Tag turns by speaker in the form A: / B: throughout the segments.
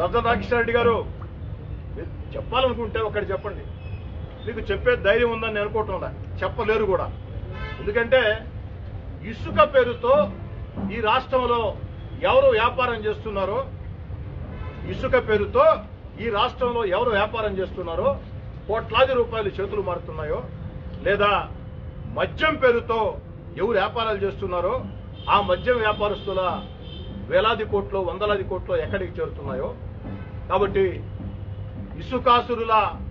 A: సజ్జల రామకృష్ణారెడ్డి గారు మీరు చెప్పాలనుకుంటే ఒకటి చెప్పండి మీకు చెప్పే ధైర్యం ఉందని నేను అనుకోవటం లే. చెప్పలేరు కూడా ఎందుకంటే ఇసుక పేరుతో ఈ రాష్ట్రంలో ఎవరు వ్యాపారం చేస్తున్నారో ఇసుక పేరుతో ఈ రాష్ట్రంలో ఎవరు వ్యాపారం చేస్తున్నారో కోట్లాది రూపాయలు చేతులు మారుతున్నాయో లేదా మద్యం పేరుతో ఎవరు వ్యాపారాలు చేస్తున్నారో ఆ మద్యం వ్యాపారస్తుల వేలాది కోట్లు వందలాది కోట్లు ఎక్కడికి చేరుతున్నాయో కాబట్టి ఇసుకాసురుల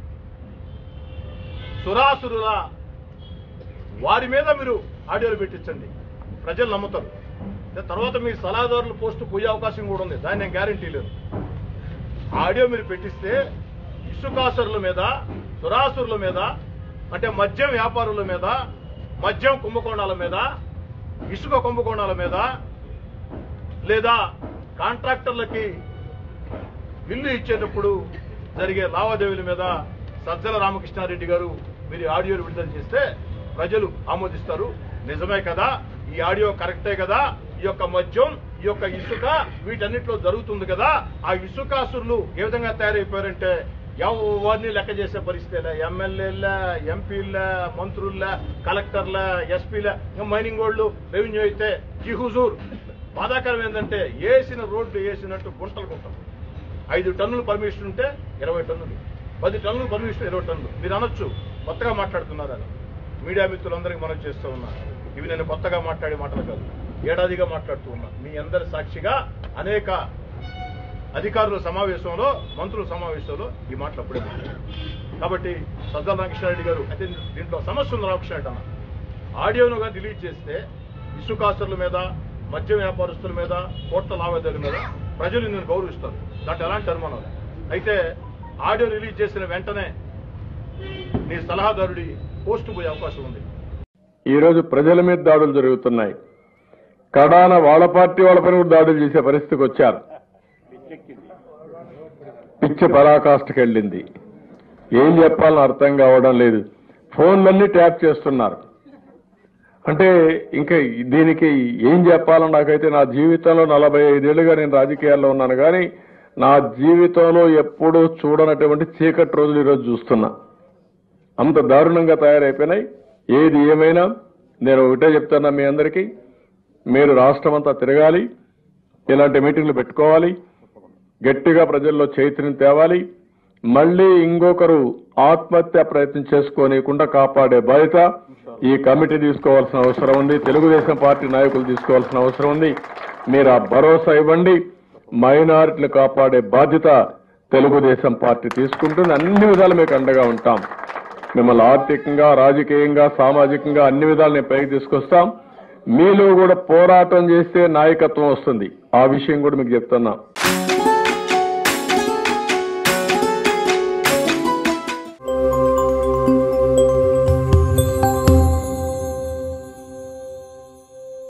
A: సురాసురుల వారి మీద మీరు ఆడియోలు పెట్టించండి ప్రజలు నమ్ముతారు తర్వాత మీ సలహాదారులు పోస్ట్ పోయే అవకాశం కూడా ఉంది దాన్ని నేను గ్యారంటీ లేదు ఆడియో మీరు పెట్టిస్తే ఇసుకాసురుల మీద సురాసురుల మీద అంటే మద్యం వ్యాపారుల మీద మద్యం కుంభకోణాల మీద ఇసుక కుంభకోణాల మీద లేదా కాంట్రాక్టర్లకి బిల్లు ఇచ్చేటప్పుడు జరిగే లావాదేవీల మీద సజ్జల రామకృష్ణారెడ్డి గారు మీరు ఈ ఆడియోలు విడుదల చేస్తే ప్రజలు ఆమోదిస్తారు నిజమే కదా ఈ ఆడియో కరెక్టే కదా ఈ యొక్క మద్యం ఈ యొక్క ఇసుక వీటన్నిటిలో జరుగుతుంది కదా ఆ ఇసుకాసురులు ఏ విధంగా తయారైపోయారంటే ఎవరిని లెక్క చేసే పరిస్థితి ఎమ్మెల్యేల ఎంపీల మంత్రుల కలెక్టర్ల ఎస్పీల ఇంకా మైనింగ్ వాళ్ళు రెవెన్యూ అయితే ఈ హుజూర్ బాధాకరం ఏంటంటే వేసిన రోడ్లు వేసినట్టు గుంటలు గుంటలు ఐదు టన్నులు పర్మిషన్ ఉంటే ఇరవై టన్నులు పది టన్నులు పర్మిషన్ ఇరవై టన్నులు మీరు అనొచ్చు కొత్తగా మాట్లాడుతున్నారని మీడియా మిత్రులందరికీ మనం చేస్తూ ఉన్నా ఇవి నేను కొత్తగా మాట్లాడే మాటలు కాదు ఏడాదిగా మాట్లాడుతూ ఉన్నా మీ అందరి సాక్షిగా అనేక అధికారుల సమావేశంలో మంత్రుల సమావేశంలో ఈ మాటలు అప్పుడే మాట్లాడాను. కాబట్టి సజ్జల రామకృష్ణారెడ్డి గారు అయితే దీంట్లో సమస్య ఉంది రామకృష్ణారెడ్డి అన్న ఆడియోనుగా డిలీట్ చేస్తే ఇసుకాసుల మీద మద్యం వ్యాపారస్తుల మీద కోట్ల లావాదేవీల మీద ప్రజలు నేను గౌరవిస్తారు దాంట్లో ఎలాంటి అనుమానం లేదు. అయితే ఆడియో రిలీజ్ చేసిన వెంటనే నీ సలహాదారుడి పోస్ట్ పోయే అవకాశం ఉంది
B: ఈ రోజు ప్రజల మీద దాడులు జరుగుతున్నాయి కడాన వాళ్ళ పార్టీ వాళ్ళ పైన కూడా దాడులు చేసే పరిస్థితికి వచ్చారు పిచ్చి పరాకాష్ఠకి వెళ్ళింది ఏం చెప్పాలని అర్థం కావడం లేదు ఫోన్లన్నీ ట్యాప్ చేస్తున్నారు అంటే ఇంకా దీనికి ఏం చెప్పాలో నాకైతే నా జీవితంలో నలభై ఐదేళ్లుగా నేను రాజకీయాల్లో ఉన్నాను కానీ నా జీవితంలో ఎప్పుడూ చూడనటువంటి చీకటి రోజులు ఈరోజు చూస్తున్నా అంత దారుణంగా తయారైపోయినాయి ఏది ఏమైనా నేను ఒకటే చెప్తున్నా మీ అందరికీ మీరు రాష్ట్రం అంతా తిరగాలి ఇలాంటి మీటింగ్లు పెట్టుకోవాలి గట్టిగా ప్రజల్లో చైతన్యం తేవాలి మళ్ళీ ఇంకొకరు ఆత్మహత్య ప్రయత్నం చేసుకోనీయకుండా కాపాడే బాధ్యత ఈ కమిటీ తీసుకోవాల్సిన అవసరం ఉంది తెలుగుదేశం పార్టీ నాయకులు తీసుకోవాల్సిన అవసరం ఉంది మీరు ఆ భరోసా ఇవ్వండి మైనారిటీలు కాపాడే బాధ్యత తెలుగుదేశం పార్టీ తీసుకుంటుంది అన్ని విధాలు మీకు అండగా ఉంటాం మిమ్మల్ని ఆర్థికంగా రాజకీయంగా సామాజికంగా అన్ని విధాలు నేను పైకి తీసుకొస్తాం మీలో కూడా పోరాటం చేస్తే నాయకత్వం వస్తుంది ఆ విషయం కూడా మీకు చెప్తున్నా